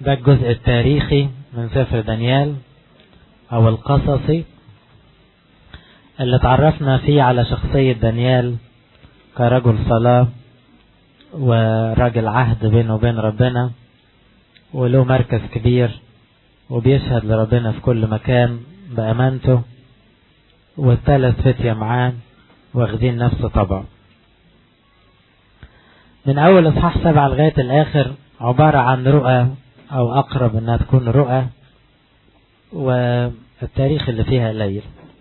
ده الجزء التاريخي من سفر دانيال أو القصصي اللي تعرفنا فيه على شخصية دانيال كرجل صلاة وراجل عهد بينه وبين ربنا وله مركز كبير وبيشهد لربنا في كل مكان بأمانته والثلاث فتية معاه واخدين نفس طبعه من أول إصحاح سبعة لغاية الآخر عبارة عن رؤى أو أقرب إنها تكون رؤى والتاريخ اللي فيها قليل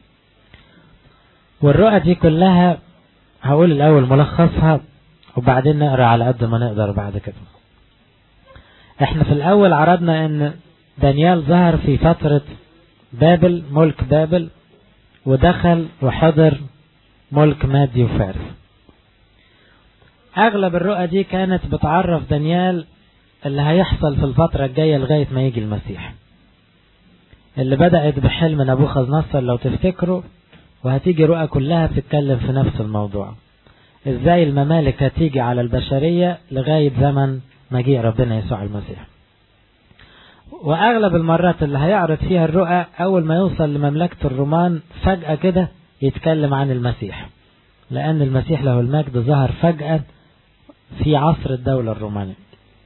والرؤى دي كلها هقول الأول ملخصها وبعدين نقرأ على قد ما نقدر بعد كده احنا في الأول عرضنا إن دانيال ظهر في فترة بابل ملك بابل ودخل وحضر ملك مادي وفارس أغلب الرؤى دي كانت بتعرف دانيال اللي هيحصل في الفترة الجاية لغاية ما يجي المسيح اللي بدأت بحلم نبوخذ نصر لو تفتكروا وهتيجي رؤى كلها بتتكلم في نفس الموضوع ازاي الممالك هتيجي على البشرية لغاية زمن مجيء ربنا يسوع المسيح واغلب المرات اللي هيعرض فيها الرؤى اول ما يوصل لمملكة الرومان فجأة كده يتكلم عن المسيح لان المسيح له المجد ظهر فجأة في عصر الدولة الرومانية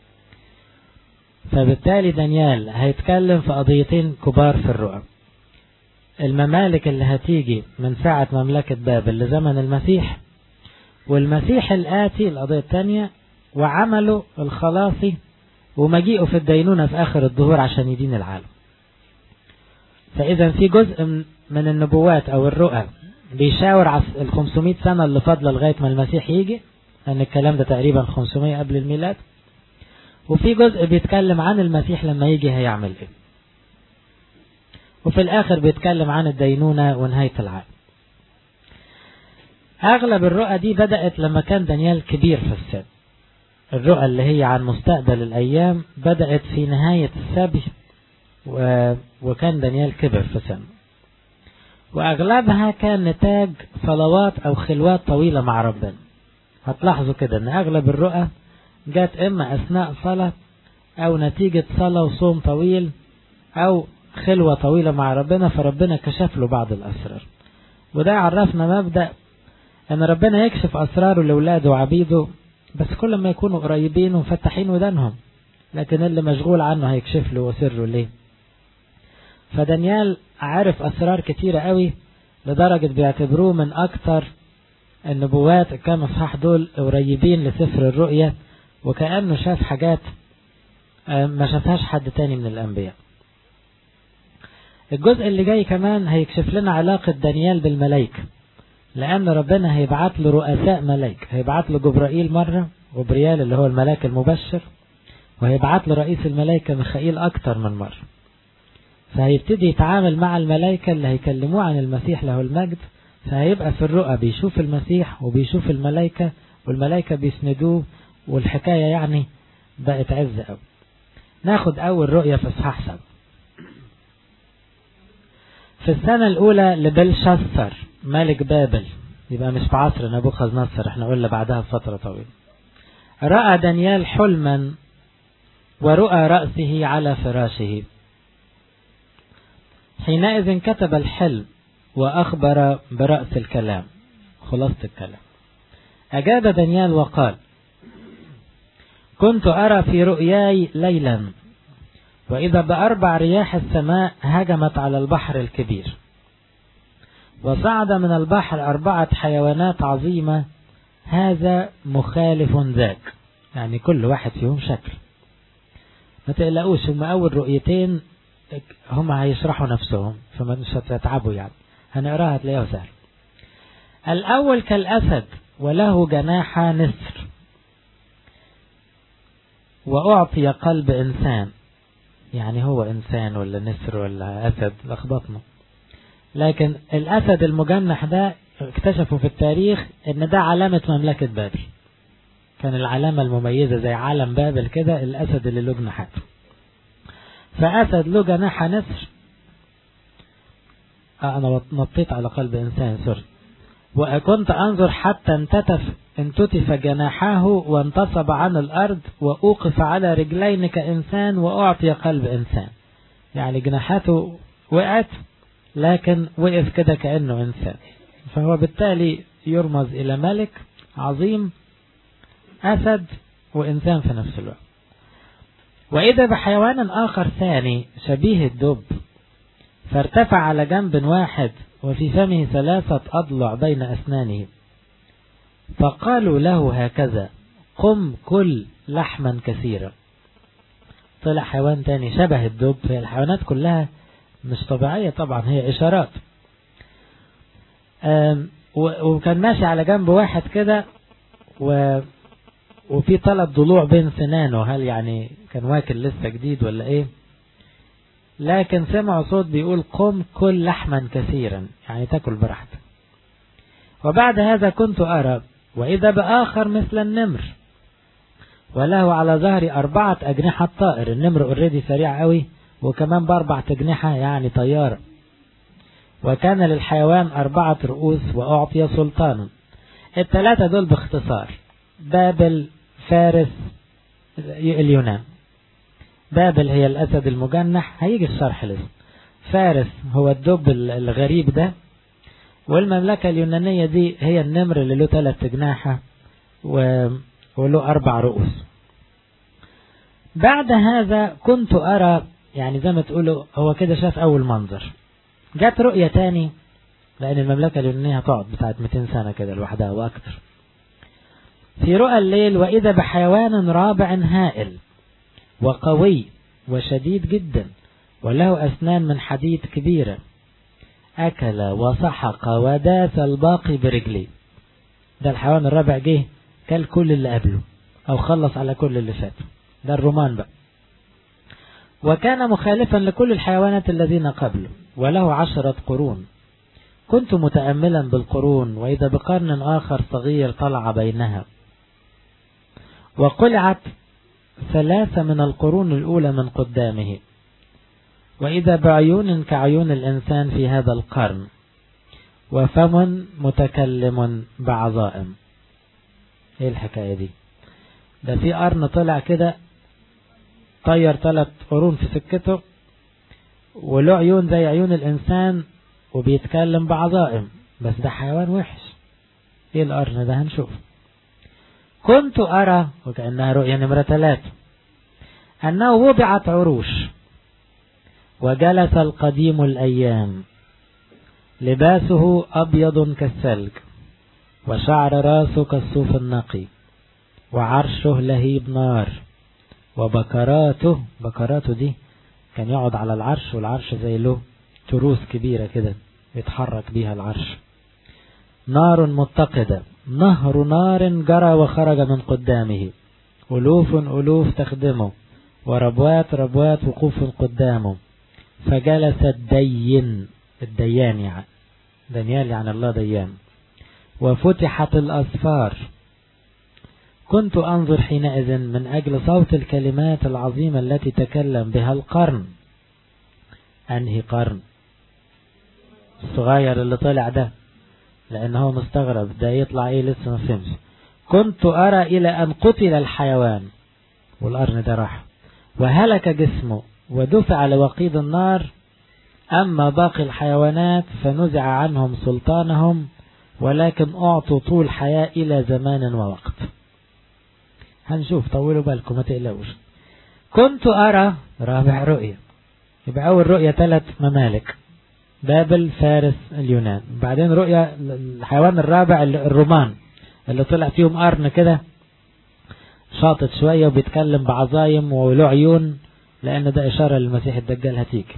فبالتالي دانيال هيتكلم في قضيتين كبار في الرؤى الممالك اللي هتيجي من ساعة مملكة بابل لزمن المسيح والمسيح الآتي القضية الثانية وعمله الخلاصي ومجيئه في الدينونة في آخر الظهور عشان يدين العالم فإذا في جزء من النبوات أو الرؤى بيشاور على ال 500 سنة اللي فاضلة لغاية ما المسيح يجي لأن الكلام ده تقريبا 500 قبل الميلاد وفي جزء بيتكلم عن المسيح لما يجي هيعمل ايه وفي الآخر بيتكلم عن الدينونة ونهاية العالم أغلب الرؤى دي بدأت لما كان دانيال كبير في السن الرؤى اللي هي عن مستقبل الأيام بدأت في نهاية السبي و... وكان دانيال كبر في سن وأغلبها كان نتاج صلوات أو خلوات طويلة مع ربنا هتلاحظوا كده أن أغلب الرؤى جات إما أثناء صلاة أو نتيجة صلاة وصوم طويل أو خلوة طويلة مع ربنا فربنا كشف له بعض الأسرار وده عرفنا مبدأ أن ربنا يكشف أسراره لأولاده وعبيده بس كل ما يكونوا قريبين ومفتحين ودانهم لكن اللي مشغول عنه هيكشف له وسره ليه فدانيال عارف أسرار كتيرة قوي لدرجة بيعتبروه من أكتر النبوات كام اصحاح دول قريبين لسفر الرؤية وكأنه شاف حاجات ما شافهاش حد تاني من الأنبياء الجزء اللي جاي كمان هيكشف لنا علاقة دانيال بالملائكة لأن ربنا هيبعت له رؤساء ملائكة هيبعت له جبرائيل مرة جبريال اللي هو الملاك المبشر وهيبعت له رئيس الملائكة ميخائيل أكتر من مرة فهيبتدي يتعامل مع الملائكة اللي هيكلموه عن المسيح له المجد فهيبقى في الرؤى بيشوف المسيح وبيشوف الملائكة والملائكة بيسندوه والحكاية يعني بقت عز قوي ناخد أول رؤية في إصحاح سبعة في السنة الأولى لبلشسر ملك بابل يبقى مش في عصر نبوخذ نصر احنا قلنا بعدها بفترة طويلة رأى دانيال حلما ورؤى رأسه على فراشه حينئذ كتب الحلم وأخبر برأس الكلام خلاصة الكلام أجاب دانيال وقال كنت أرى في رؤياي ليلا وإذا بأربع رياح السماء هجمت على البحر الكبير وصعد من البحر أربعة حيوانات عظيمة هذا مخالف ذاك يعني كل واحد فيهم شكل ما تقلقوش هم أول رؤيتين هم هيشرحوا نفسهم فما مش هتتعبوا يعني هنقراها هتلاقيها سهل الأول كالأسد وله جناح نسر وأعطي قلب إنسان يعني هو إنسان ولا نسر ولا أسد لخبطنا لكن الأسد المجنح ده اكتشفوا في التاريخ ان ده علامة مملكة بابل كان العلامة المميزة زي علم بابل كده الأسد اللي له جناحات فأسد له جناح نسر آه أنا نطيت على قلب إنسان سوري وكنت أنظر حتى انتتف انتتف جناحاه وانتصب عن الأرض وأوقف على رجلين كإنسان وأعطي قلب إنسان يعني جناحاته وقعت لكن وقف كده كأنه إنسان فهو بالتالي يرمز إلى ملك عظيم أسد وإنسان في نفس الوقت وإذا بحيوان آخر ثاني شبيه الدب فارتفع على جنب واحد وفي فمه ثلاثة أضلع بين أسنانه فقالوا له هكذا قم كل لحما كثيرا طلع حيوان تاني شبه الدب هي الحيوانات كلها مش طبيعية طبعا هي إشارات وكان ماشي على جنب واحد كده و وفي ثلاث ضلوع بين سنانه هل يعني كان واكل لسه جديد ولا ايه لكن سمعوا صوت بيقول قم كل لحما كثيرا يعني تاكل براحتك وبعد هذا كنت أرى وإذا بآخر مثل النمر وله على ظهري أربعة أجنحة طائر النمر اوريدي سريع قوي وكمان بأربع أجنحة يعني طيارة وكان للحيوان أربعة رؤوس وأعطي سلطانا الثلاثة دول باختصار بابل فارس اليونان بابل هي الأسد المجنح هيجي الشرح لسه فارس هو الدب الغريب ده والمملكة اليونانية دي هي النمر اللي له ثلاث جناحة و... وله أربع رؤوس بعد هذا كنت أرى يعني زي ما تقولوا هو كده شاف أول منظر جت رؤية تاني لأن المملكة اليونانية هتقعد بتاعت 200 سنة كده لوحدها وأكتر في رؤى الليل وإذا بحيوان رابع هائل وقوي وشديد جدا وله أسنان من حديد كبيرة أكل وسحق وداس الباقي برجليه ده الحيوان الرابع جه كل كل اللي قبله أو خلص على كل اللي فات ده الرومان بقى وكان مخالفا لكل الحيوانات الذين قبله وله عشرة قرون كنت متأملا بالقرون وإذا بقرن آخر صغير طلع بينها وقلعت ثلاثة من القرون الأولى من قدامه وإذا بعيون كعيون الإنسان في هذا القرن وفم متكلم بعظائم ايه الحكاية دي ده في قرن طلع كده طير ثلاث قرون في سكته وله عيون زي عيون الإنسان وبيتكلم بعظائم بس ده حيوان وحش ايه القرن ده هنشوف كنت أرى وكأنها رؤية نمرة ثلاثة أنه وضعت عروش وجلس القديم الأيام لباسه أبيض كالثلج وشعر راسه كالصوف النقي وعرشه لهيب نار وبكراته بكراته دي كان يقعد على العرش والعرش زي له تروس كبيرة كده يتحرك بيها العرش نار متقدة نهر نار جرى وخرج من قدامه ألوف ألوف تخدمه وربوات ربوات وقوف قدامه فجلس الدين الديان يعني دانيال يعني الله ديان وفتحت الأسفار كنت أنظر حينئذ من أجل صوت الكلمات العظيمة التي تكلم بها القرن أنهي قرن الصغير اللي طلع ده لأنه مستغرب ده يطلع إيه لسه ما فهمش كنت أرى إلى أن قتل الحيوان والقرن ده راح وهلك جسمه ودفع لوقيد النار أما باقي الحيوانات فنزع عنهم سلطانهم ولكن أعطوا طول حياة إلى زمان ووقت هنشوف طولوا بالكم ما تقلقوش كنت أرى رابع رؤية يبقى أول رؤية ثلاث ممالك بابل فارس اليونان بعدين رؤية الحيوان الرابع الرومان اللي طلع فيهم قرن كده شاطط شوية وبيتكلم بعظايم وله عيون لأن ده إشارة للمسيح الدجال هتيجي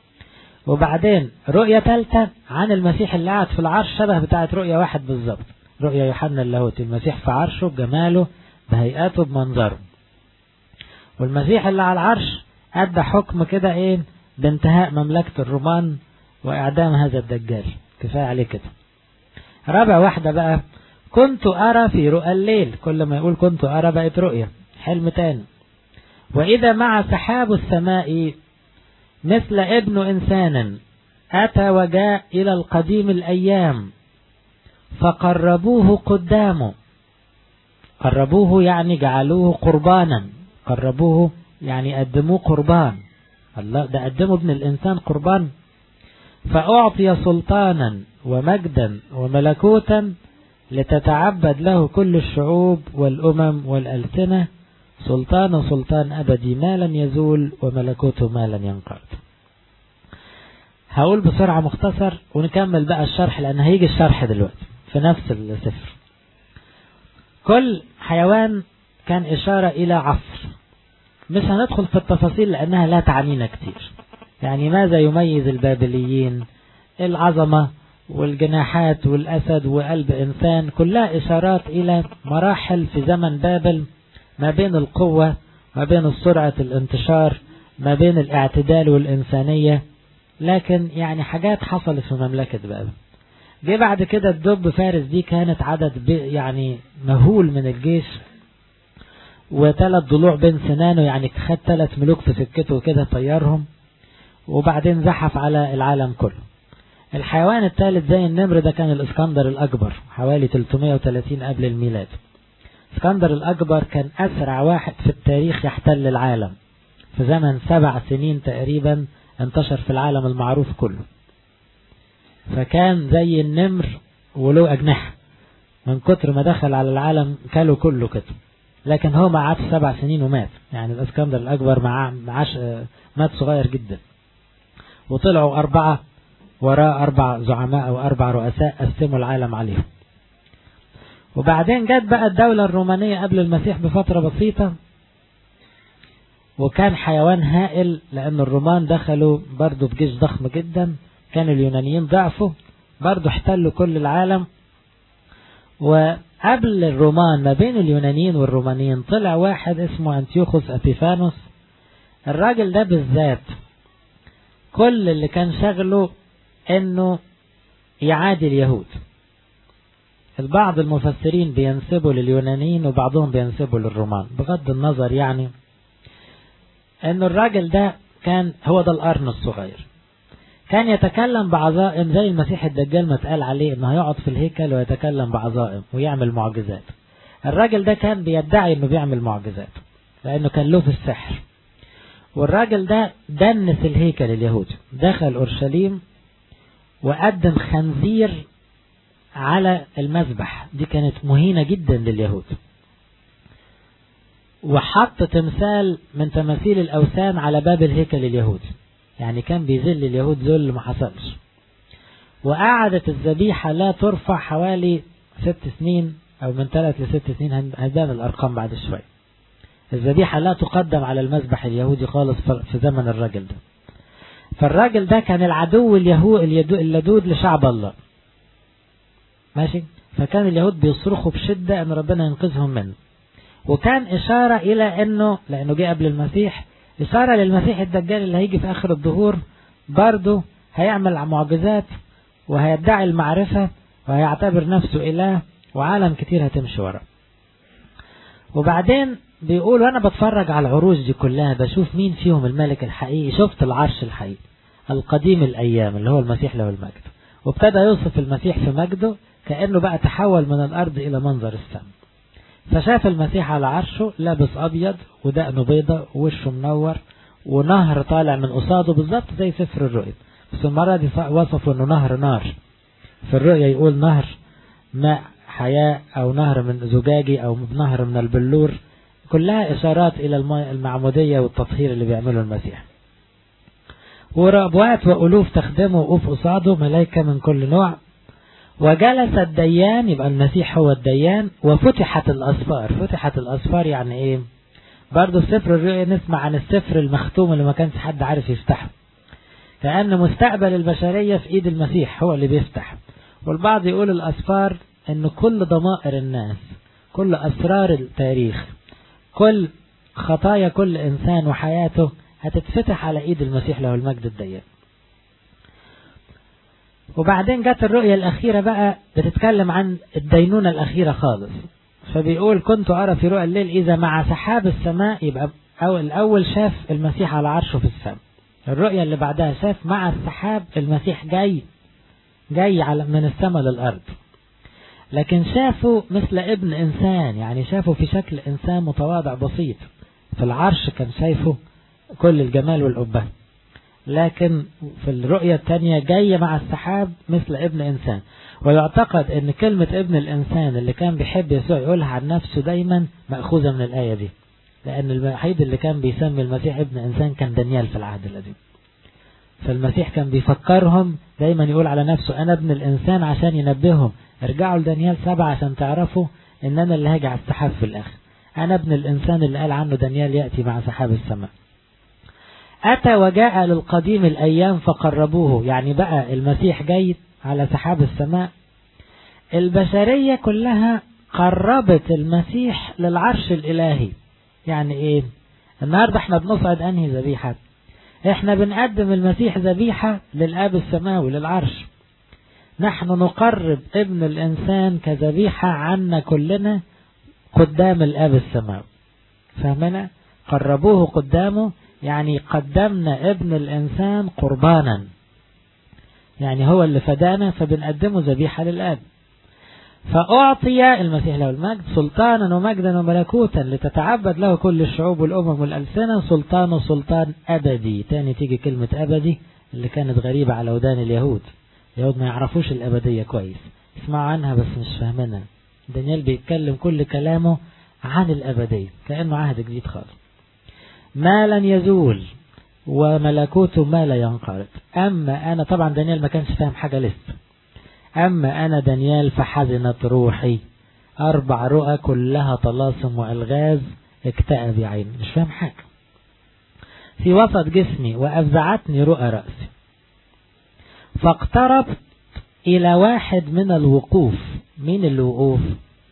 وبعدين رؤية ثالثة عن المسيح اللي قاعد في العرش شبه بتاعت رؤية واحد بالظبط رؤية يوحنا اللاهوتي المسيح في عرشه بجماله بهيئاته بمنظره والمسيح اللي على العرش أدى حكم كده إيه بانتهاء مملكة الرومان وإعدام هذا الدجال كفاية عليه كده رابع واحدة بقى كنت أرى في رؤى الليل كل ما يقول كنت أرى بقت رؤية حلم تاني وإذا مع سحاب السماء مثل ابن إنسان أتى وجاء إلى القديم الأيام فقربوه قدامه قربوه يعني جعلوه قربانا قربوه يعني قدموه قربان الله ده قدموا ابن الإنسان قربان فأعطي سلطانا ومجدا وملكوتا لتتعبد له كل الشعوب والأمم والألسنة سلطان سلطان أبدي ما لن يزول وملكوته ما لن ينقرض هقول بسرعة مختصر ونكمل بقى الشرح لأن هيجي الشرح دلوقتي في نفس السفر كل حيوان كان إشارة إلى عصر مش هندخل في التفاصيل لأنها لا تعنينا كتير يعني ماذا يميز البابليين العظمة والجناحات والأسد وقلب إنسان كلها إشارات إلى مراحل في زمن بابل ما بين القوة ما بين سرعة الانتشار ما بين الاعتدال والإنسانية لكن يعني حاجات حصلت في مملكة بابل جه بعد كده الدب فارس دي كانت عدد يعني مهول من الجيش وثلاث ضلوع بين سنانه يعني خد ثلاث ملوك في سكته كده طيرهم وبعدين زحف على العالم كله الحيوان الثالث زي النمر ده كان الاسكندر الأكبر حوالي 330 قبل الميلاد اسكندر الأكبر كان أسرع واحد في التاريخ يحتل العالم في زمن سبع سنين تقريبا انتشر في العالم المعروف كله فكان زي النمر وله أجنحة من كتر ما دخل على العالم كله كله كده لكن هو ما عادش سبع سنين ومات يعني الاسكندر الأكبر معاش مات صغير جدا وطلعوا أربعة وراء أربع زعماء أو أربع رؤساء قسموا العالم عليهم وبعدين جت بقى الدولة الرومانية قبل المسيح بفترة بسيطة وكان حيوان هائل لأن الرومان دخلوا برضو بجيش ضخم جدا كان اليونانيين ضعفوا برضو احتلوا كل العالم وقبل الرومان ما بين اليونانيين والرومانيين طلع واحد اسمه أنتيوخوس أبيفانوس الراجل ده بالذات كل اللي كان شغله انه يعادي اليهود البعض المفسرين بينسبوا لليونانيين وبعضهم بينسبوا للرومان بغض النظر يعني انه الراجل ده كان هو ده القرن الصغير كان يتكلم بعظائم زي المسيح الدجال ما اتقال عليه انه هيقعد في الهيكل ويتكلم بعظائم ويعمل معجزات الراجل ده كان بيدعي انه بيعمل معجزات لانه كان له في السحر والراجل ده دنس الهيكل اليهودي دخل اورشليم وقدم خنزير على المذبح دي كانت مهينة جدا لليهود وحط تمثال من تماثيل الأوثان على باب الهيكل اليهودي يعني كان بيذل اليهود ذل ما حصلش وقعدت الذبيحة لا ترفع حوالي ست سنين أو من ثلاث لست سنين هنبان الأرقام بعد شوي الذبيحة لا تقدم على المذبح اليهودي خالص في زمن الرجل ده فالراجل ده كان العدو اليهود اللدود لشعب الله ماشي فكان اليهود بيصرخوا بشدة ان ربنا ينقذهم منه وكان اشارة الى انه لانه جه قبل المسيح اشارة للمسيح الدجال اللي هيجي في اخر الظهور برضه هيعمل معجزات وهيدعي المعرفة وهيعتبر نفسه اله وعالم كتير هتمشي وراه وبعدين بيقول وانا بتفرج على العروش دي كلها بشوف مين فيهم الملك الحقيقي شفت العرش الحقيقي القديم الايام اللي هو المسيح له المجد وابتدى يوصف المسيح في مجده كأنه بقى تحول من الارض الى منظر السماء فشاف المسيح على عرشه لابس ابيض ودقنه بيضة ووشه منور ونهر طالع من قصاده بالظبط زي سفر الرؤيا بس المرة دي وصفوا انه نهر نار في الرؤيا يقول نهر ماء حياة او نهر من زجاجي او نهر من البلور كلها إشارات إلى المعمودية والتطهير اللي بيعمله المسيح وربوات وألوف تخدمه وقوف قصاده ملائكة من كل نوع وجلس الديان يبقى المسيح هو الديان وفتحت الأسفار فتحت الأسفار يعني إيه برضه السفر الرؤيا نسمع عن السفر المختوم اللي ما كانش حد عارف يفتحه كأن مستقبل البشرية في إيد المسيح هو اللي بيفتح والبعض يقول الأسفار أن كل ضمائر الناس كل أسرار التاريخ كل خطايا كل إنسان وحياته هتتفتح على إيد المسيح له المجد الديان وبعدين جت الرؤية الأخيرة بقى بتتكلم عن الدينونة الأخيرة خالص فبيقول كنت أرى في رؤى الليل إذا مع سحاب السماء يبقى أو الأول شاف المسيح على عرشه في السماء الرؤية اللي بعدها شاف مع السحاب المسيح جاي جاي على من السماء للأرض لكن شافوا مثل ابن إنسان يعني شافوا في شكل إنسان متواضع بسيط في العرش كان شايفه كل الجمال والأبه لكن في الرؤية الثانية جاية مع السحاب مثل ابن إنسان ويعتقد أن كلمة ابن الإنسان اللي كان بيحب يسوع يقولها عن نفسه دايما مأخوذة من الآية دي لأن الوحيد اللي كان بيسمي المسيح ابن إنسان كان دانيال في العهد القديم فالمسيح كان بيفكرهم دايما يقول على نفسه أنا ابن الإنسان عشان ينبههم ارجعوا لدانيال سبعة عشان تعرفوا ان انا اللي هاجي على السحاب في الاخر انا ابن الانسان اللي قال عنه دانيال يأتي مع سحاب السماء اتى وجاء للقديم الايام فقربوه يعني بقى المسيح جاي على سحاب السماء البشرية كلها قربت المسيح للعرش الالهي يعني ايه النهاردة احنا بنصعد انهي ذبيحة احنا بنقدم المسيح ذبيحة للاب السماوي للعرش نحن نقرب ابن الإنسان كذبيحة عنا كلنا قدام الآب السماوي فهمنا قربوه قدامه يعني قدمنا ابن الإنسان قربانا يعني هو اللي فدانا فبنقدمه ذبيحة للآب فأعطي المسيح له المجد سلطانا ومجدا وملكوتا لتتعبد له كل الشعوب والأمم والألسنة سلطانه سلطان أبدي تاني تيجي كلمة أبدي اللي كانت غريبة على ودان اليهود اليهود ما يعرفوش الأبدية كويس يسمعوا عنها بس مش فاهمينها دانيال بيتكلم كل كلامه عن الأبدية كأنه عهد جديد خالص ما لن يزول وملكوته ما لا ينقرض أما أنا طبعا دانيال ما كانش فاهم حاجة لسه أما أنا دانيال فحزنت روحي أربع رؤى كلها طلاسم وألغاز اكتئب يا عيني مش فاهم حاجة في وسط جسمي وأفزعتني رؤى رأسي فاقتربت إلى واحد من الوقوف مين الوقوف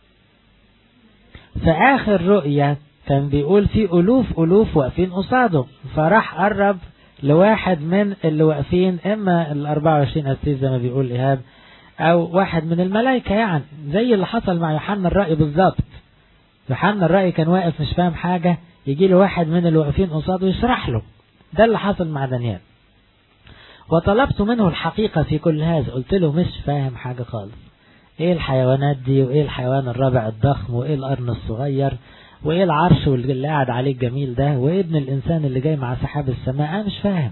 في آخر رؤية كان بيقول في ألوف ألوف واقفين قصاده فراح قرب لواحد من اللي واقفين إما ال 24 أسيس زي ما بيقول إيهاب أو واحد من الملائكة يعني زي اللي حصل مع يوحنا الرأي بالظبط يوحنا الرأي كان واقف مش فاهم حاجة يجي له واحد من اللي واقفين قصاده يشرح له ده اللي حصل مع دانيال وطلبت منه الحقيقة في كل هذا قلت له مش فاهم حاجة خالص ايه الحيوانات دي وايه الحيوان الرابع الضخم وايه القرن الصغير وايه العرش واللي قاعد عليه الجميل ده وايه ابن الانسان اللي جاي مع سحاب السماء انا مش فاهم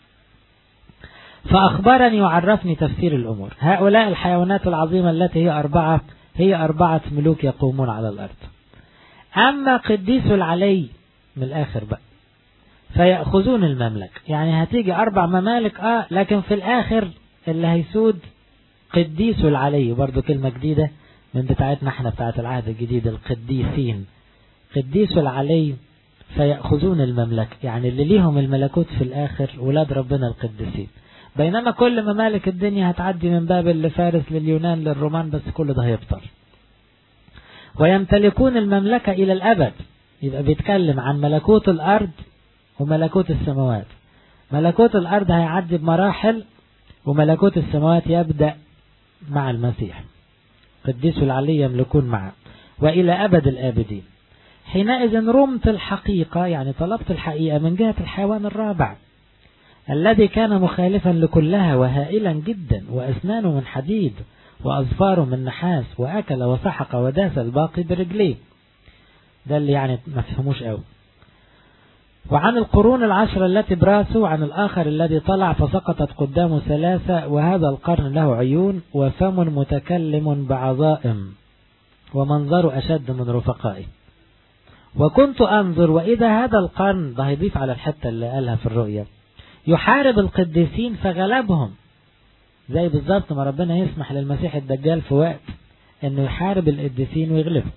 فاخبرني وعرفني تفسير الامور هؤلاء الحيوانات العظيمة التي هي اربعة هي اربعة ملوك يقومون على الارض اما قديس العلي من الاخر بقى فيأخذون المملك يعني هتيجي أربع ممالك آه لكن في الآخر اللي هيسود قديس العلي برضو كلمة جديدة من بتاعتنا احنا بتاعت العهد الجديد القديسين قديس العلي فيأخذون المملكة يعني اللي ليهم الملكوت في الآخر ولاد ربنا القديسين بينما كل ممالك الدنيا هتعدي من بابل لفارس لليونان للرومان بس كل ده هيبطل ويمتلكون المملكة إلى الأبد يبقى بيتكلم عن ملكوت الأرض وملكوت السماوات ملكوت الأرض هيعدي بمراحل وملكوت السماوات يبدأ مع المسيح قديس العلي يملكون معه وإلى أبد الآبدين حينئذ رمت الحقيقة يعني طلبت الحقيقة من جهة الحيوان الرابع الذي كان مخالفا لكلها وهائلا جدا وأسنانه من حديد وأظفاره من نحاس وأكل وسحق وداس الباقي برجليه ده اللي يعني ما فهموش قوي وعن القرون العشرة التي براسه وعن الآخر الذي طلع فسقطت قدامه ثلاثة وهذا القرن له عيون وفم متكلم بعظائم ومنظر أشد من رفقائه وكنت أنظر وإذا هذا القرن ده هيضيف على الحتة اللي قالها في الرؤية يحارب القديسين فغلبهم زي بالظبط ما ربنا يسمح للمسيح الدجال في وقت انه يحارب القديسين ويغلبهم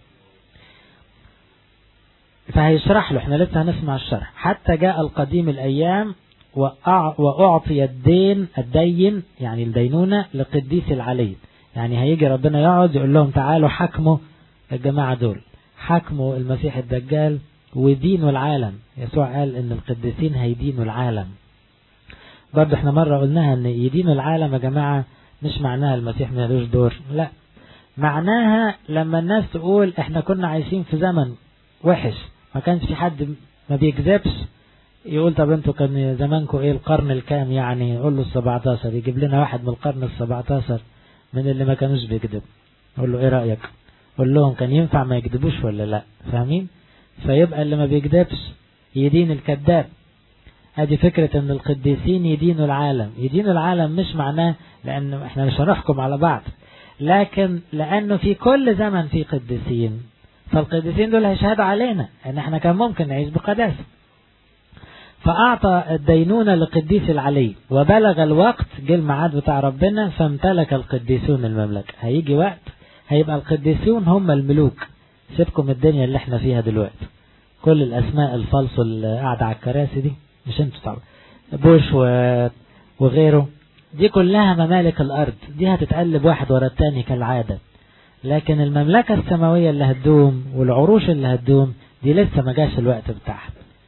فهيشرح له احنا لسه هنسمع الشرح حتى جاء القديم الأيام وأعطي الدين الدين يعني الدينونة لقديس العلي يعني هيجي ربنا يقعد يقول لهم تعالوا حكموا الجماعة دول حكموا المسيح الدجال ودينوا العالم يسوع قال ان القديسين هيدينوا العالم برضه احنا مرة قلناها ان يدينوا العالم يا جماعة مش معناها المسيح مالوش دور لا معناها لما الناس تقول احنا كنا عايشين في زمن وحش ما كانش في حد ما بيكذبش يقول طب انتوا كان زمانكم ايه القرن الكام يعني يقول له السبعتاشر يجيب لنا واحد من القرن السبعتاشر من اللي ما كانوش بيكذب قول له ايه رأيك قول لهم كان ينفع ما يكذبوش ولا لا فاهمين فيبقى اللي ما بيكذبش يدين الكذاب ادي فكرة ان القديسين يدينوا العالم يدينوا العالم مش معناه لان احنا مش هنحكم على بعض لكن لانه في كل زمن في قديسين فالقديسين دول هيشهدوا علينا ان احنا كان ممكن نعيش بقداسة فأعطى الدينونة لقديس العلي وبلغ الوقت جه الميعاد بتاع ربنا فامتلك القديسون المملكة هيجي وقت هيبقى القديسون هم الملوك سيبكم الدنيا اللي احنا فيها دلوقتي كل الأسماء الفالص اللي قاعدة على الكراسي دي مش انتوا طبعا بوش و... وغيره دي كلها ممالك الأرض دي هتتقلب واحد ورا التاني كالعادة لكن المملكة السماوية اللي هتدوم والعروش اللي هتدوم دي لسه ما جاش الوقت بتاعها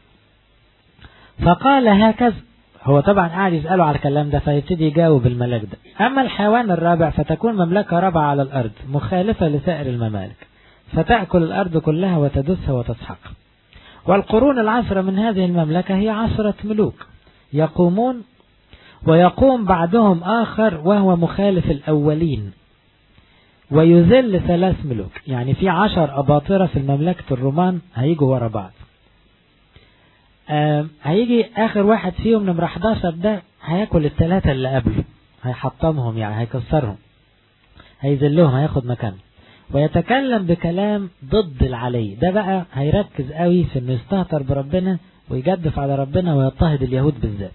فقال هكذا هو طبعا قاعد يسأله على الكلام ده فيبتدي يجاوب الملاك ده أما الحيوان الرابع فتكون مملكة رابعة على الأرض مخالفة لسائر الممالك فتأكل الأرض كلها وتدسها وتسحق والقرون العشرة من هذه المملكة هي عشرة ملوك يقومون ويقوم بعدهم آخر وهو مخالف الأولين ويذل ثلاث ملوك يعني في عشر أباطرة في المملكة الرومان هيجوا ورا بعض هيجي آخر واحد فيهم نمرة 11 ده هياكل الثلاثة اللي قبله هيحطمهم يعني هيكسرهم هيذلهم هياخد مكانه ويتكلم بكلام ضد العلي ده بقى هيركز قوي في انه يستهتر بربنا ويجدف على ربنا ويضطهد اليهود بالذات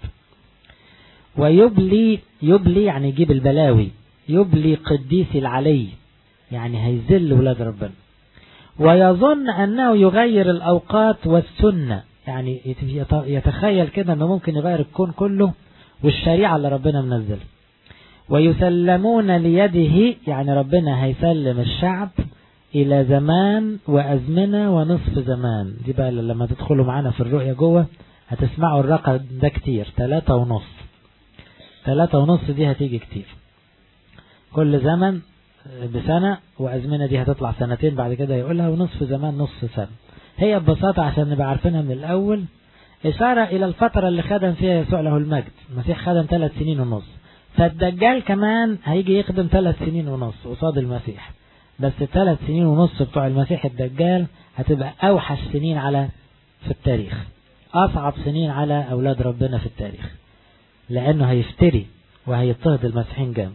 ويبلي يبلي يعني يجيب البلاوي يبلي قديس العلي يعني هيذل ولاد ربنا ويظن انه يغير الاوقات والسنه يعني يتخيل كده انه ممكن يغير الكون كله والشريعة اللي ربنا منزلها ويسلمون ليده يعني ربنا هيسلم الشعب إلى زمان وأزمنة ونصف زمان دي بقى لما تدخلوا معانا في الرؤية جوه هتسمعوا الرقم ده كتير ثلاثة ونص ثلاثة ونص دي هتيجي كتير كل زمن بسنة وأزمنة دي هتطلع سنتين بعد كده يقولها ونصف زمان نصف سنة هي ببساطة عشان نبقى عارفينها من الأول إشارة إلى الفترة اللي خدم فيها يسوع له المجد المسيح خدم ثلاث سنين ونص فالدجال كمان هيجي يخدم ثلاث سنين ونص قصاد المسيح بس الثلاث سنين ونص بتوع المسيح الدجال هتبقى أوحش سنين على في التاريخ أصعب سنين على أولاد ربنا في التاريخ لأنه هيفتري وهيضطهد المسيحين جنب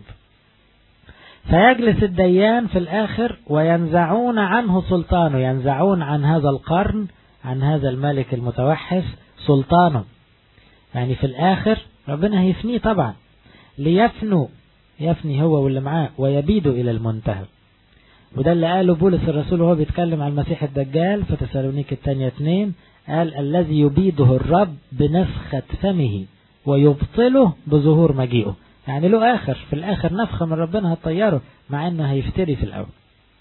فيجلس الديان في الآخر وينزعون عنه سلطانه ينزعون عن هذا القرن عن هذا الملك المتوحش سلطانه يعني في الآخر ربنا هيفنيه طبعا ليفنوا يفني هو واللي معاه ويبيدوا إلى المنتهى وده اللي قاله بولس الرسول وهو بيتكلم عن المسيح الدجال في تسالونيك الثانية اثنين قال الذي يبيده الرب بنفخة فمه ويبطله بظهور مجيئه يعني له آخر في الآخر نفخة من ربنا هتطيره مع أنه هيفتري في الأول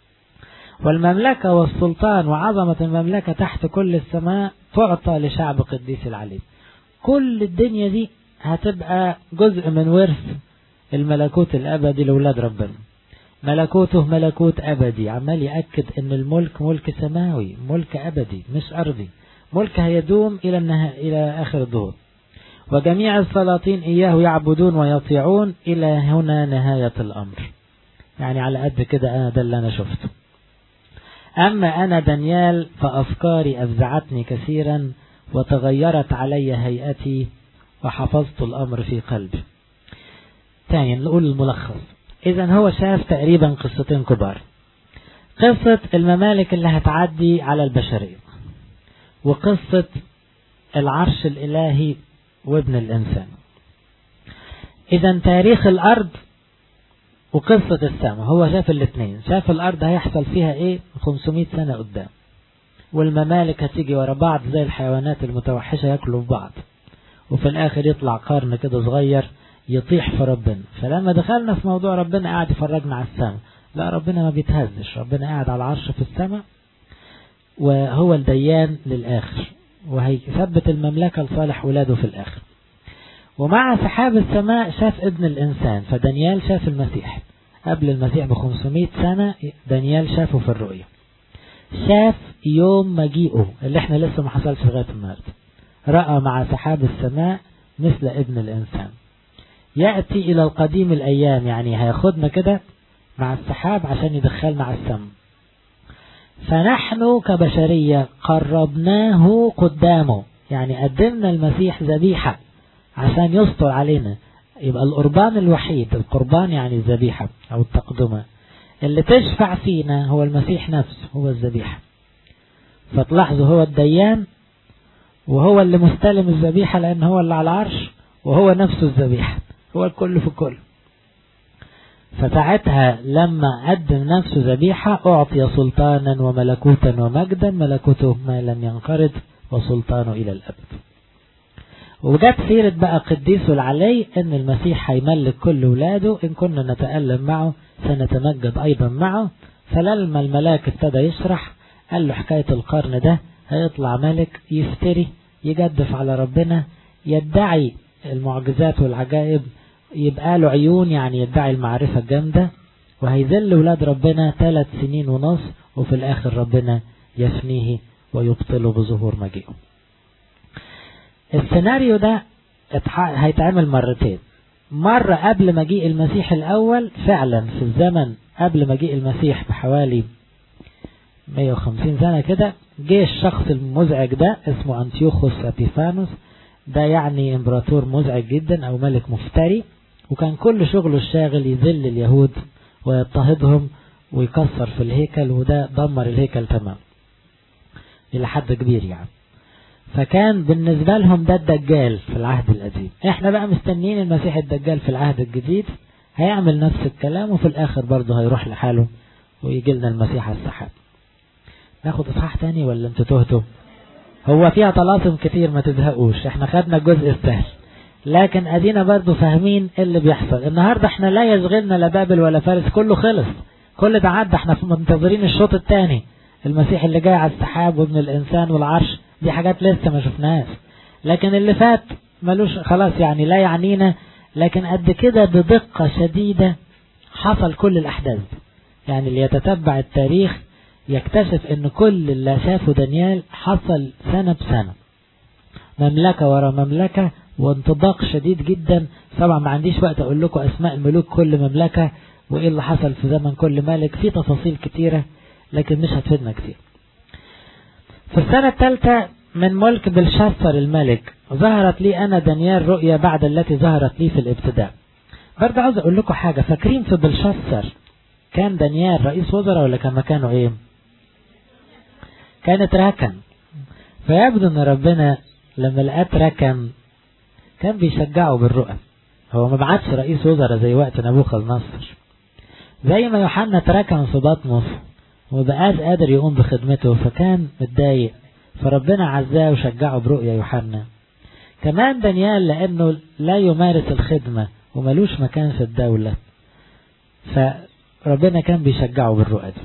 والمملكة والسلطان وعظمة المملكة تحت كل السماء تعطى لشعب قديس العليم كل الدنيا دي هتبقى جزء من ورث الملكوت الأبدي لأولاد ربنا ملكوته ملكوت أبدي عمال يأكد أن الملك ملك سماوي ملك أبدي مش أرضي ملك هيدوم إلى النها... إلى آخر الظهور وجميع السلاطين إياه يعبدون ويطيعون إلى هنا نهاية الأمر يعني على قد كده أنا ده اللي أنا شفته أما أنا دانيال فأفكاري أفزعتني كثيرا وتغيرت علي هيئتي وحفظت الأمر في قلبي ثانيا نقول الملخص إذا هو شاف تقريبا قصتين كبار قصة الممالك اللي هتعدي على البشرية وقصة العرش الإلهي وابن الإنسان إذا تاريخ الأرض وقصة السماء هو شاف الاثنين شاف الأرض هيحصل فيها إيه 500 سنة قدام والممالك هتيجي ورا بعض زي الحيوانات المتوحشة ياكلوا في بعض وفي الآخر يطلع قرن كده صغير يطيح في ربنا فلما دخلنا في موضوع ربنا قاعد يفرجنا على السماء لا ربنا ما بيتهزش ربنا قاعد على العرش في السماء وهو الديان للآخر وهيثبت المملكة لصالح ولاده في الآخر ومع سحاب السماء شاف ابن الإنسان فدانيال شاف المسيح قبل المسيح ب 500 سنة دانيال شافه في الرؤية شاف يوم مجيئه اللي احنا لسه ما حصلش لغاية النهاردة رأى مع سحاب السماء مثل ابن الإنسان يأتي إلى القديم الأيام يعني هياخدنا كده مع السحاب عشان يدخلنا على السماء فنحن كبشرية قربناه قدامه يعني قدمنا المسيح ذبيحة عشان يستر علينا يبقى القربان الوحيد القربان يعني الذبيحة أو التقدمة اللي تشفع فينا هو المسيح نفسه هو الذبيحة فتلاحظوا هو الديان وهو اللي مستلم الذبيحة لأن هو اللي على العرش وهو نفسه الذبيحة هو الكل في الكل فساعتها لما قدم نفسه ذبيحة أعطي سلطانا وملكوتا ومجدا ملكوته ما لم ينقرض وسلطانه إلى الأبد وجت سيرة بقى قديسه العلي ان المسيح هيملك كل ولاده ان كنا نتألم معه سنتمجد ايضا معه فلما الملاك ابتدى يشرح قال له حكاية القرن ده هيطلع ملك يفتري يجدف على ربنا يدعي المعجزات والعجائب يبقى له عيون يعني يدعي المعرفة الجامدة وهيذل ولاد ربنا ثلاث سنين ونص وفي الاخر ربنا يفنيه ويبطله بظهور مجيئه السيناريو ده هيتعمل مرتين مرة قبل مجيء المسيح الأول فعلا في الزمن قبل مجيء المسيح بحوالي 150 سنة كده جه الشخص المزعج ده اسمه أنتيوخوس أبيفانوس ده يعني امبراطور مزعج جدا أو ملك مفتري وكان كل شغله الشاغل يذل اليهود ويضطهدهم ويكسر في الهيكل وده دمر الهيكل تمام إلى حد كبير يعني فكان بالنسبة لهم ده الدجال في العهد القديم احنا بقى مستنيين المسيح الدجال في العهد الجديد هيعمل نفس الكلام وفي الاخر برضه هيروح لحاله ويجي لنا المسيح على السحاب ناخد اصحاح تاني ولا انتوا تهتوا هو فيها طلاسم كتير ما تزهقوش احنا خدنا الجزء السهل لكن ادينا برضه فاهمين ايه اللي بيحصل النهارده احنا لا يشغلنا لا بابل ولا فارس كله خلص كل ده عدى احنا منتظرين الشوط الثاني المسيح اللي جاي على السحاب وابن الانسان والعرش دي حاجات لسه ما شفناهاش لكن اللي فات ملوش خلاص يعني لا يعنينا لكن قد كده بدقة شديدة حصل كل الأحداث يعني اللي يتتبع التاريخ يكتشف ان كل اللي شافه دانيال حصل سنة بسنة مملكة ورا مملكة وانطباق شديد جدا طبعا ما عنديش وقت اقول لكم اسماء ملوك كل مملكة وايه اللي حصل في زمن كل ملك في تفاصيل كتيرة لكن مش هتفيدنا كتير في السنة الثالثة من ملك بلشاصر الملك ظهرت لي أنا دانيال رؤيا بعد التي ظهرت لي في الابتداء برضه عاوز أقول لكم حاجة فاكرين في بلشاصر كان دانيال رئيس وزراء ولا كان مكانه إيه كانت ركن فيبدو أن ربنا لما لقات ركن كان بيشجعه بالرؤى هو ما بعتش رئيس وزراء زي وقت نبوخذ نصر زي ما يوحنا اتركن في بطمس ومبقاش قادر يقوم بخدمته فكان متضايق فربنا عزاه وشجعه برؤيا يوحنا كمان دانيال لأنه لا يمارس الخدمة وملوش مكان في الدولة فربنا كان بيشجعه بالرؤى دي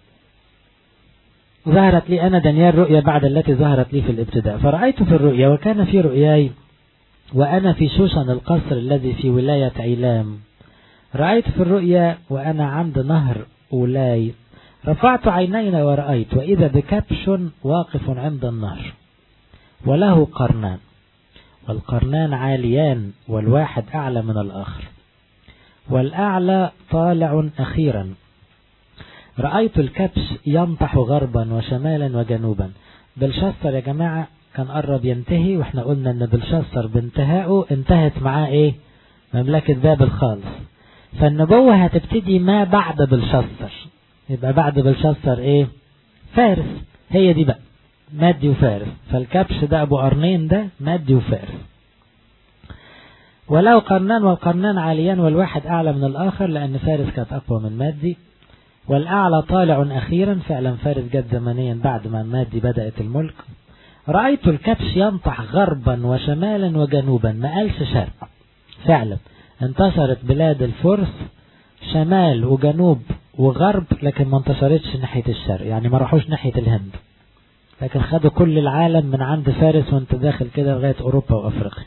ظهرت لي أنا دانيال رؤيا بعد التي ظهرت لي في الابتداء فرأيت في الرؤيا وكان في رؤياي وأنا في شوشن القصر الذي في ولاية عيلام رأيت في الرؤيا وأنا عند نهر أولاي رفعت عيني ورأيت وإذا بكبش واقف عند النهر وله قرنان والقرنان عاليان والواحد أعلى من الآخر والأعلى طالع أخيرا رأيت الكبش ينطح غربا وشمالا وجنوبا بلشسر يا جماعة كان قرب ينتهي واحنا قلنا ان بلشسر بانتهائه انتهت معاه ايه مملكة بابل خالص فالنبوة هتبتدي ما بعد بلشسر يبقى بعد بلشسر ايه فارس هي دي بقى مادي وفارس فالكبش ده ابو قرنين ده مادي وفارس ولو قرنان والقرنان عاليان والواحد اعلى من الاخر لان فارس كانت اقوى من مادي والاعلى طالع اخيرا فعلا فارس جت زمنيا بعد ما مادي بدأت الملك رأيت الكبش ينطح غربا وشمالا وجنوبا ما قالش شرق فعلا انتشرت بلاد الفرس شمال وجنوب وغرب لكن ما انتشرتش ناحية الشرق يعني ما راحوش ناحية الهند لكن خدوا كل العالم من عند فارس وانت داخل كده لغاية اوروبا وافريقيا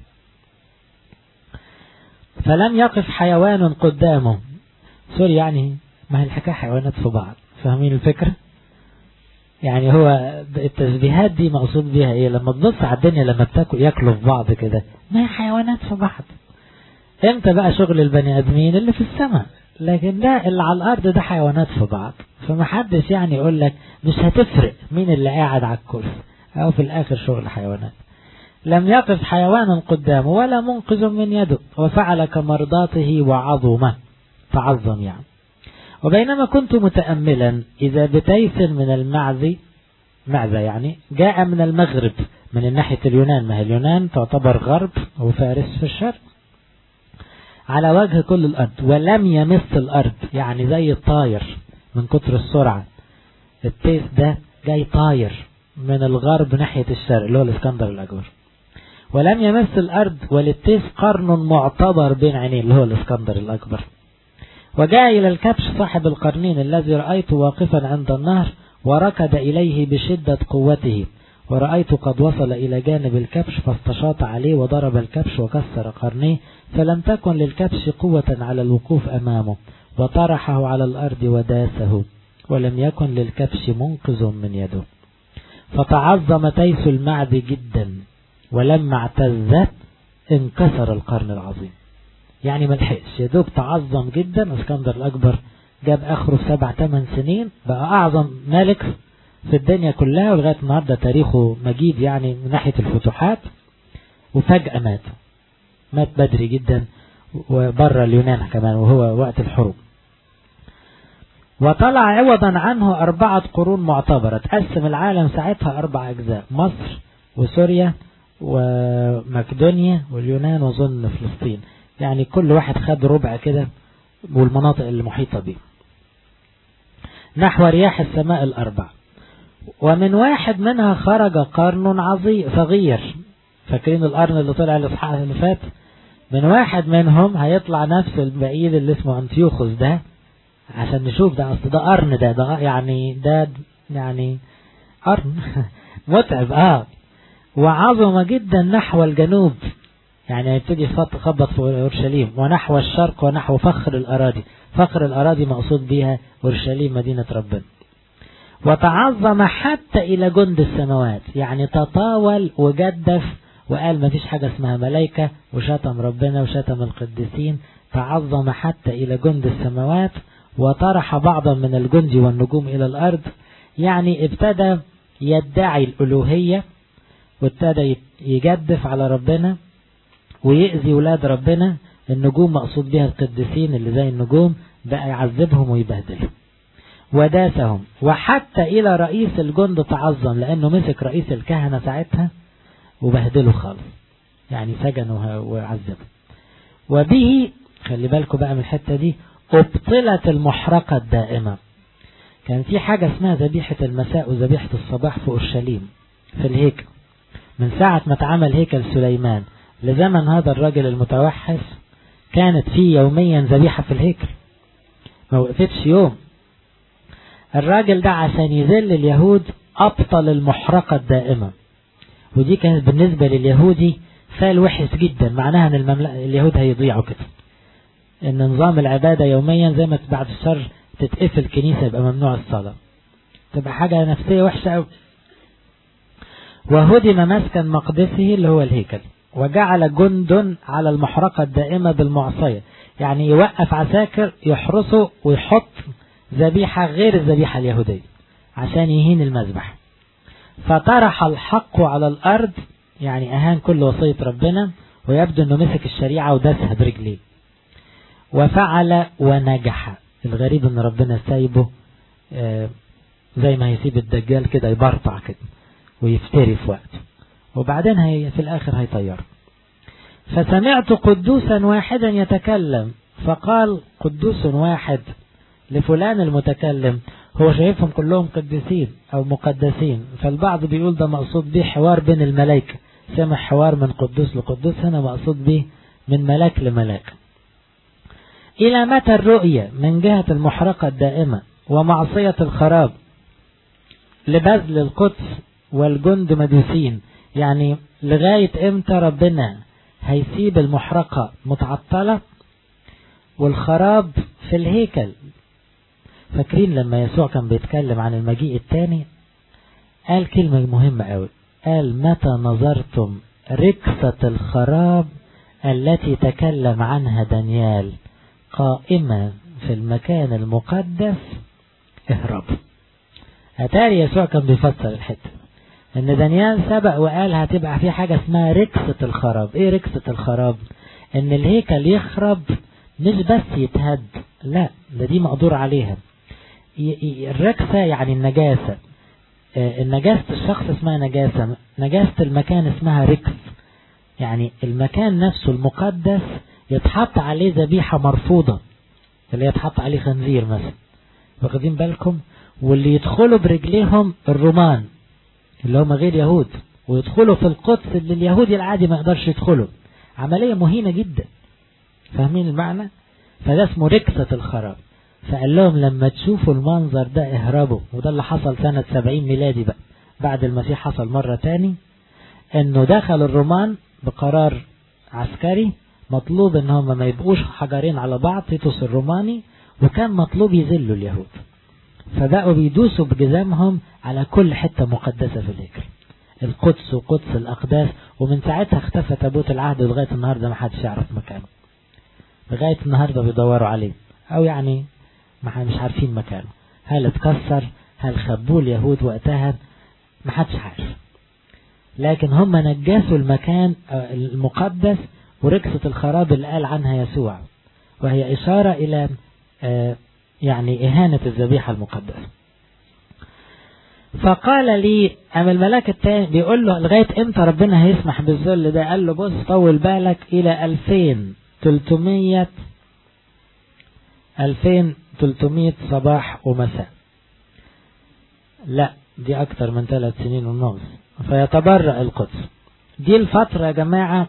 فلم يقف حيوان قدامه سوري يعني ما هي الحكاية حيوانات في بعض فاهمين الفكرة يعني هو التشبيهات دي مقصود بيها ايه لما تبص على الدنيا لما بتاكل ياكلوا في بعض كده ما هي حيوانات في بعض امتى بقى شغل البني ادمين اللي في السماء لكن ده اللي على الأرض ده حيوانات في بعض فمحدش يعني يقول لك مش هتفرق مين اللي قاعد على الكرسي أو في الآخر شغل حيوانات لم يقف حيوان قدامه ولا منقذ من يده وفعل كمرضاته وعظمه تعظم يعني وبينما كنت متأملا إذا بتيس من المعزي معزة يعني جاء من المغرب من ناحية اليونان ما هي اليونان تعتبر غرب وفارس في الشرق على وجه كل الأرض ولم يمس الأرض يعني زي الطاير من كتر السرعة التيس ده جاي طاير من الغرب ناحية الشرق اللي هو الاسكندر الأكبر ولم يمس الأرض وللتيس قرن معتبر بين عينيه اللي هو الاسكندر الأكبر وجاء إلى الكبش صاحب القرنين الذي رأيته واقفا عند النهر وركض إليه بشدة قوته ورأيت قد وصل إلى جانب الكبش فاستشاط عليه وضرب الكبش وكسر قرنيه فلم تكن للكبش قوة على الوقوف أمامه وطرحه على الأرض وداسه ولم يكن للكبش منقذ من يده فتعظم تيس المعد جدا ولما اعتزت انكسر القرن العظيم يعني ملحقش يا دوب تعظم جدا اسكندر الأكبر جاب آخره في سبع ثمان سنين بقى أعظم ملك في الدنيا كلها ولغاية النهاردة تاريخه مجيد يعني من ناحية الفتوحات وفجأة مات مات بدري جدا وبره اليونان كمان وهو وقت الحروب وطلع عوضا عنه أربعة قرون معتبرة تقسم العالم ساعتها أربع أجزاء مصر وسوريا ومقدونيا واليونان وظن فلسطين يعني كل واحد خد ربع كده والمناطق المحيطة به نحو رياح السماء الأربع ومن واحد منها خرج قرن عظيم صغير فاكرين القرن اللي طلع الإصحاح اللي فات من واحد منهم هيطلع نفس البعيد اللي اسمه أنتيوخوس ده عشان نشوف ده أصل ده قرن ده ده يعني ده يعني قرن متعب اه وعظم جدا نحو الجنوب يعني هيبتدي يخبط في اورشليم ونحو الشرق ونحو فخر الاراضي فخر الاراضي مقصود بيها اورشليم مدينه ربنا وتعظم حتى الى جند السماوات يعني تطاول وجدف وقال ما فيش حاجه اسمها ملائكه وشتم ربنا وشتم القديسين تعظم حتى الى جند السماوات وطرح بعضا من الجند والنجوم الى الارض يعني ابتدى يدعي الالوهيه وابتدى يجدف على ربنا ويأذي ولاد ربنا النجوم مقصود بها القديسين اللي زي النجوم بقى يعذبهم ويبهدلهم وداسهم وحتى إلى رئيس الجند تعظم لأنه مسك رئيس الكهنة ساعتها وبهدله خالص يعني سجنه وعذبه وبه خلي بالكم بقى من الحتة دي ابطلت المحرقة الدائمة كان في حاجة اسمها ذبيحة المساء وذبيحة الصباح في أورشليم في الهيكل من ساعة ما اتعمل هيكل سليمان لزمن هذا الراجل المتوحش كانت في يوميا ذبيحة في الهيكل ما وقفتش يوم الراجل ده عشان يذل اليهود أبطل المحرقة الدائمة ودي كانت بالنسبة لليهودي فال وحش جدا معناها ان المملكة اليهود هيضيعوا كده ان نظام العبادة يوميا زي ما بعد الشر تتقفل كنيسة يبقى ممنوع الصلاة تبقى حاجة نفسية وحشة قوي وهدم مسكن مقدسه اللي هو الهيكل وجعل جند على المحرقة الدائمة بالمعصية يعني يوقف عساكر يحرسوا ويحط ذبيحة غير الذبيحة اليهودية عشان يهين المذبح فطرح الحق على الأرض يعني أهان كل وصية ربنا ويبدو أنه مسك الشريعة وداسها برجليه وفعل ونجح الغريب أن ربنا سايبه زي ما هيسيب الدجال كده يبرطع كده ويفتري في وقته وبعدين هي في الآخر هيطير فسمعت قدوسا واحدا يتكلم فقال قدوس واحد لفلان المتكلم هو شايفهم كلهم قديسين أو مقدسين فالبعض بيقول ده مقصود به حوار بين الملائكة سمع حوار من قدوس لقدوس هنا مقصود به من ملاك لملاك إلى متى الرؤية من جهة المحرقة الدائمة ومعصية الخراب لبذل القدس والجند مدوسين يعني لغاية امتى ربنا هيسيب المحرقة متعطلة والخراب في الهيكل فاكرين لما يسوع كان بيتكلم عن المجيء الثاني قال كلمة مهمة قوي قال متى نظرتم ركسة الخراب التي تكلم عنها دانيال قائمة في المكان المقدس اهرب أتاري يسوع كان بيفسر الحتة ان دانيال سبق وقال هتبقى في حاجة اسمها ركسة الخراب ايه ركسة الخراب ان الهيكل يخرب مش بس يتهد لا ده دي مقدور عليها الركسة يعني النجاسة النجاسة الشخص اسمها نجاسة نجاسة المكان اسمها ركس يعني المكان نفسه المقدس يتحط عليه ذبيحة مرفوضة اللي يتحط عليه خنزير مثلا واخدين بالكم واللي يدخلوا برجليهم الرومان اللي هم غير يهود ويدخلوا في القدس اللي اليهودي العادي ما يقدرش يدخله عملية مهينة جدا فاهمين المعنى فده اسمه ركسة الخراب فقال لهم لما تشوفوا المنظر ده اهربوا وده اللي حصل سنة سبعين ميلادي بقى بعد المسيح حصل مرة تاني انه دخل الرومان بقرار عسكري مطلوب ان هم ما يبقوش حجرين على بعض تيتوس الروماني وكان مطلوب يذلوا اليهود فبقوا بيدوسوا بجزامهم على كل حتة مقدسة في الهيكل القدس وقدس الأقداس ومن ساعتها اختفى تابوت العهد لغاية النهاردة ما حدش يعرف مكانه لغاية النهاردة بيدوروا عليه أو يعني ما مش عارفين مكانه هل اتكسر هل خبوه اليهود وقتها ما حدش عارف لكن هم نجسوا المكان المقدس وركسة الخراب اللي قال عنها يسوع وهي إشارة إلى يعني إهانة الذبيحة المقدسة فقال لي أم الملاك التاني بيقول له لغاية امتى ربنا هيسمح بالذل ده قال له بص طول بالك إلى 2300 2300 صباح ومساء لا دي أكتر من ثلاث سنين ونص فيتبرأ القدس دي الفترة يا جماعة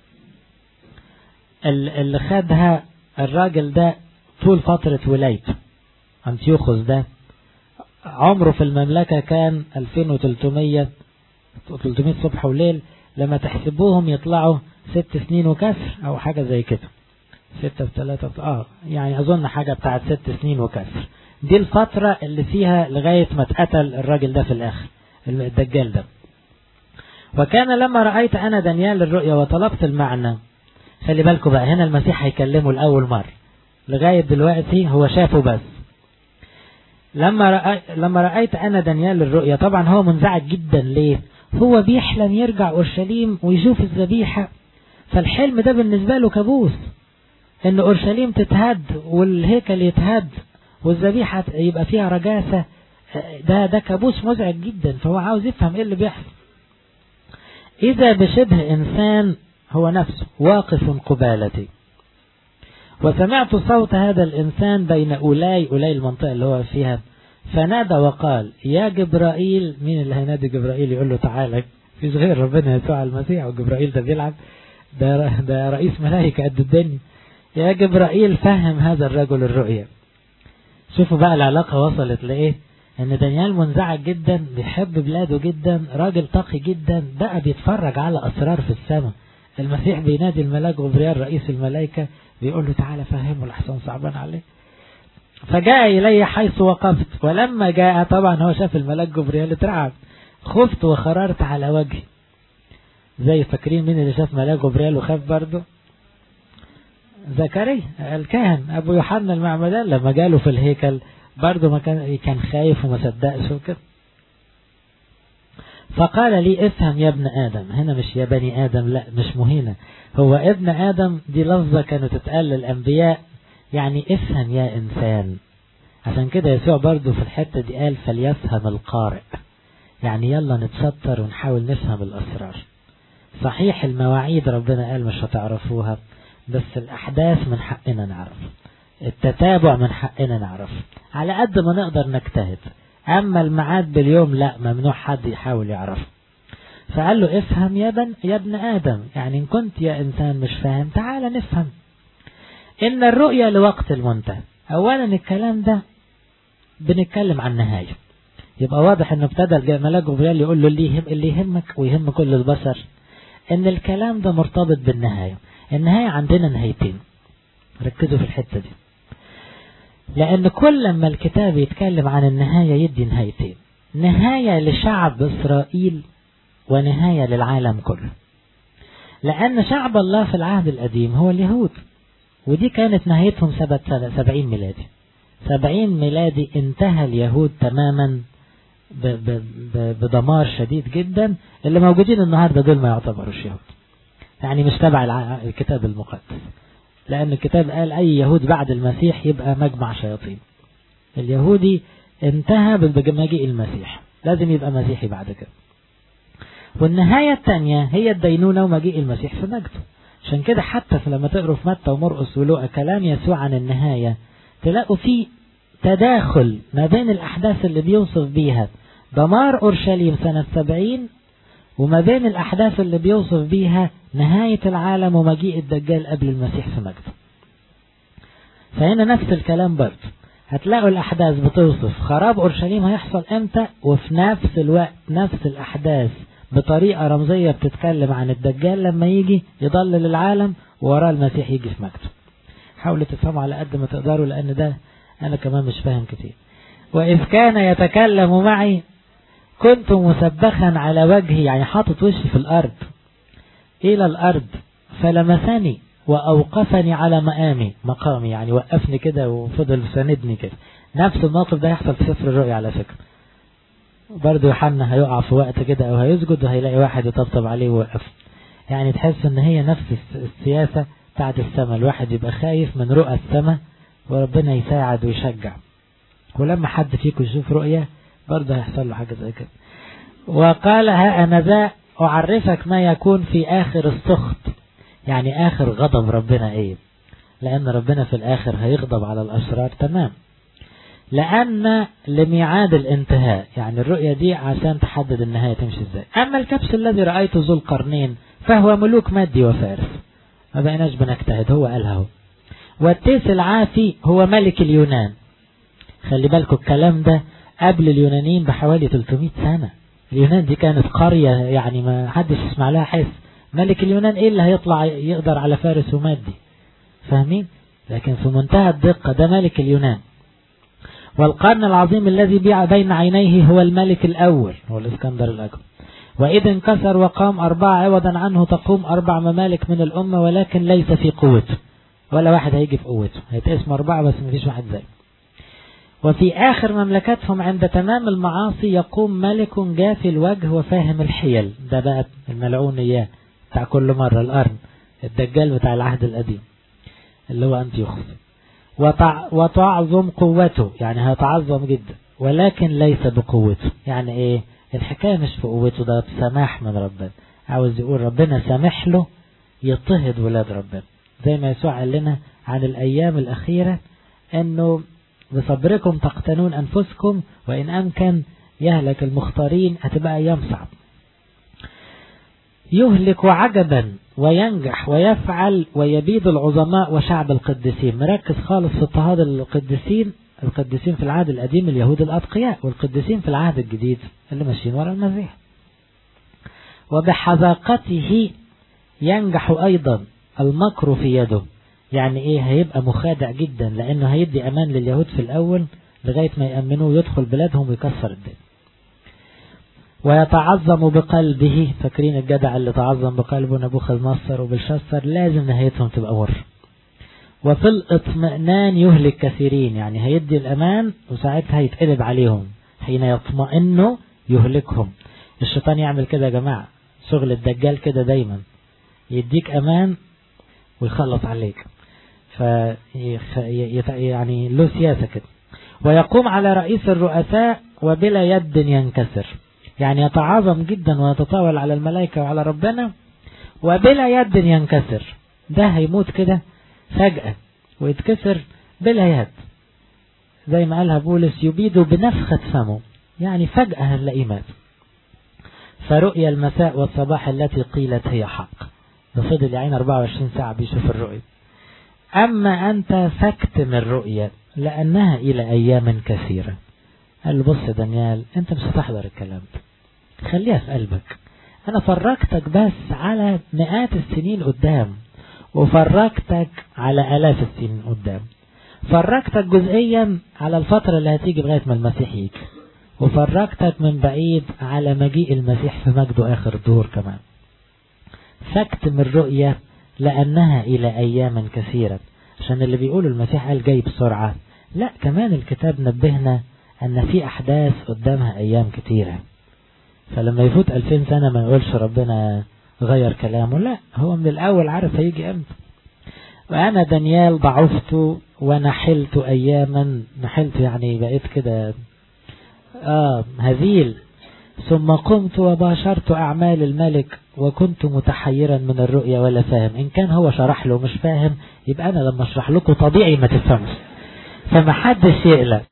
اللي خدها الراجل ده طول فترة ولايته أنتيوخوس ده عمره في المملكة كان 2300 300 صبح وليل لما تحسبوهم يطلعوا ست سنين وكسر أو حاجة زي كده ستة بثلاثة اه يعني أظن حاجة بتاعت ست سنين وكسر دي الفترة اللي فيها لغاية ما اتقتل الراجل ده في الآخر الدجال ده وكان لما رأيت أنا دانيال الرؤيا وطلبت المعنى خلي بالكم بقى هنا المسيح هيكلمه لأول مرة لغاية دلوقتي هو شافه بس لما رأي لما رأيت أنا دانيال الرؤيا طبعا هو منزعج جدا ليه هو بيحلم يرجع أورشليم ويشوف الذبيحة فالحلم ده بالنسبة له كابوس ان اورشليم تتهد والهيكل يتهد والذبيحة يبقى فيها رجاسة ده ده كابوس مزعج جدا فهو عاوز يفهم ايه اللي بيحصل اذا بشبه انسان هو نفسه واقف قبالتي وسمعت صوت هذا الانسان بين اولاي اولاي المنطقة اللي هو فيها فنادى وقال يا جبرائيل مين اللي هينادي جبرائيل يقول له تعالى فيش غير ربنا يسوع المسيح وجبرائيل ده بيلعب ده ده رئيس ملائكة قد الدنيا يا جبرائيل فهم هذا الرجل الرؤيا شوفوا بقى العلاقة وصلت لإيه ان دانيال منزعج جدا بيحب بلاده جدا راجل تقي جدا بقى بيتفرج على اسرار في السماء المسيح بينادي الملاك غبريال رئيس الملائكة بيقول له تعالى فهمه لحسن صعبان عليه فجاء إلي حيث وقفت ولما جاء طبعا هو شاف الملاك جبريل اترعب خفت وخررت على وجهي زي فاكرين مين اللي شاف ملاك جبريل وخاف برضه زكريا الكاهن ابو يوحنا المعمدان لما جاله في الهيكل برضه ما كان كان خايف وما صدقش وكده فقال لي افهم يا ابن ادم هنا مش يا بني ادم لا مش مهينة هو ابن ادم دي لفظة كانت تتقال للانبياء يعني افهم يا انسان عشان كده يسوع برضه في الحتة دي قال فليفهم القارئ يعني يلا نتستر ونحاول نفهم الاسرار صحيح المواعيد ربنا قال مش هتعرفوها بس الأحداث من حقنا نعرف التتابع من حقنا نعرف على قد ما نقدر نجتهد أما الميعاد باليوم لا ممنوع حد يحاول يعرف فقال له افهم يا ابن يا ابن آدم يعني إن كنت يا إنسان مش فاهم تعال نفهم إن الرؤيا لوقت المنتهى أولا الكلام ده بنتكلم عن نهاية يبقى واضح انه ابتدى الملاك جبريل يقول له اللي يهم اللي يهمك ويهم كل البشر ان الكلام ده مرتبط بالنهايه النهاية عندنا نهايتين ركزوا في الحتة دي لأن كل لما الكتاب يتكلم عن النهاية يدي نهايتين نهاية لشعب إسرائيل ونهاية للعالم كله لأن شعب الله في العهد القديم هو اليهود ودي كانت نهايتهم سنة سبعين ميلادي سبعين ميلادي انتهى اليهود تماما بدمار شديد جدا اللي موجودين النهاردة دول ما يعتبروش يهود يعني مش تبع الكتاب المقدس لأن الكتاب قال أي يهود بعد المسيح يبقى مجمع شياطين اليهودي انتهى بمجيء المسيح لازم يبقى مسيحي بعد كده والنهاية الثانية هي الدينونة ومجيء المسيح في مجده عشان كده حتى في لما تقروا في متى ومرقس ولوقا كلام يسوع عن النهاية تلاقوا في تداخل ما بين الأحداث اللي بيوصف بيها دمار أورشليم سنة سبعين وما بين الأحداث اللي بيوصف بيها نهاية العالم ومجيء الدجال قبل المسيح في مجده فهنا نفس الكلام برضه هتلاقوا الأحداث بتوصف خراب أورشليم هيحصل إمتى وفي نفس الوقت نفس الأحداث بطريقة رمزية بتتكلم عن الدجال لما يجي يضلل العالم وراه المسيح يجي في مجده حاولوا تفهموا على قد ما تقدروا لأن ده أنا كمان مش فاهم كتير وإذ كان يتكلم معي كنت مسبخا على وجهي يعني حاطط وشي في الأرض إلى الأرض فلمسني وأوقفني على مقامي مقامي يعني وقفني كده وفضل ساندني كده نفس الموقف ده يحصل في سفر الرؤيا على فكرة برضه يوحنا هيقع في وقت كده أو هيسجد وهيلاقي واحد يطبطب عليه ويوقف يعني تحس إن هي نفس السياسة بتاعت السماء الواحد يبقى خايف من رؤى السماء وربنا يساعد ويشجع ولما حد فيكم يشوف رؤية برضه هيحصل له حاجة زي كده وقال ها أنا ذا أعرفك ما يكون في آخر السخط يعني آخر غضب ربنا إيه لأن ربنا في الآخر هيغضب على الأشرار تمام لأن لميعاد الانتهاء يعني الرؤية دي عشان تحدد النهاية تمشي ازاي أما الكبش الذي رأيته ذو القرنين فهو ملوك مادي وفارس ما بقيناش بنجتهد هو قالها هو والتيس العافي هو ملك اليونان خلي بالكم الكلام ده قبل اليونانيين بحوالي 300 سنة اليونان دي كانت قرية يعني ما حدش يسمع لها حس ملك اليونان ايه اللي هيطلع يقدر على فارس ومادي فاهمين لكن في منتهى الدقة ده ملك اليونان والقرن العظيم الذي بيع بين عينيه هو الملك الأول هو الإسكندر الأكبر وإذا انكسر وقام أربعة عوضا عنه تقوم أربع ممالك من الأمة ولكن ليس في قوته ولا واحد هيجي في قوته هيتقسم أربعة بس مفيش واحد زيه وفي آخر مملكتهم عند تمام المعاصي يقوم ملك جافي الوجه وفاهم الحيل ده بقى الملعون إياه بتاع كل مرة القرن الدجال بتاع العهد القديم اللي هو أنتيوخوس وتع... وتعظم قوته يعني هيتعظم جدا ولكن ليس بقوته يعني ايه الحكاية مش في قوته ده بسماح من ربنا عاوز يقول ربنا سامح له يضطهد ولاد ربنا زي ما يسوع قال لنا عن الأيام الأخيرة أنه بصبركم تقتنون أنفسكم وإن أمكن يهلك المختارين هتبقى أيام صعب يهلك عجبا وينجح ويفعل ويبيد العظماء وشعب القديسين مركز خالص في اضطهاد القديسين القديسين في العهد القديم اليهود الأتقياء والقديسين في العهد الجديد اللي ماشيين ورا المسيح وبحذاقته ينجح أيضا المكر في يده يعني ايه هيبقى مخادع جدا لانه هيدي امان لليهود في الاول لغاية ما يأمنوه يدخل بلادهم ويكسر الدين ويتعظم بقلبه فاكرين الجدع اللي تعظم بقلبه نبوخذ نصر وبالشسر لازم نهايتهم تبقى مر وفي الاطمئنان يهلك كثيرين يعني هيدي الأمان وساعتها يتقلب عليهم حين يطمئنوا يهلكهم الشيطان يعمل كده يا جماعة شغل الدجال كده دايما يديك أمان ويخلص عليك ف يعني له سياسة كده ويقوم على رئيس الرؤساء وبلا يد ينكسر يعني يتعاظم جدا ويتطاول على الملائكة وعلى ربنا وبلا يد ينكسر ده هيموت كده فجأة ويتكسر بلا يد زي ما قالها بولس يبيد بنفخة فمه يعني فجأة هنلاقيه مات فرؤيا المساء والصباح التي قيلت هي حق ده فضل يعين 24 ساعة بيشوف الرؤيا أما أنت فاكتم الرؤيا لأنها إلى أيام كثيرة قال له بص يا دانيال أنت مش هتحضر الكلام ده خليها في قلبك أنا فرجتك بس على مئات السنين قدام وفرجتك على آلاف السنين قدام فرجتك جزئيا على الفترة اللي هتيجي لغاية ما المسيح يجي وفرجتك من بعيد على مجيء المسيح في مجده آخر الدهور كمان فاكتم الرؤية لأنها إلى أيام كثيرة عشان اللي بيقولوا المسيح قال جاي بسرعة لا كمان الكتاب نبهنا أن في أحداث قدامها أيام كتيرة فلما يفوت ألفين سنة ما نقولش ربنا غير كلامه لا هو من الأول عارف هيجي أمتى وأنا دانيال ضعفت ونحلت أياما نحلت يعني بقيت كده آه هذيل ثم قمت وباشرت أعمال الملك وكنت متحيرا من الرؤيا ولا فاهم إن كان هو شرح له مش فاهم يبقى أنا لما أشرح لكم طبيعي ما تفهمش فما حدش يقلق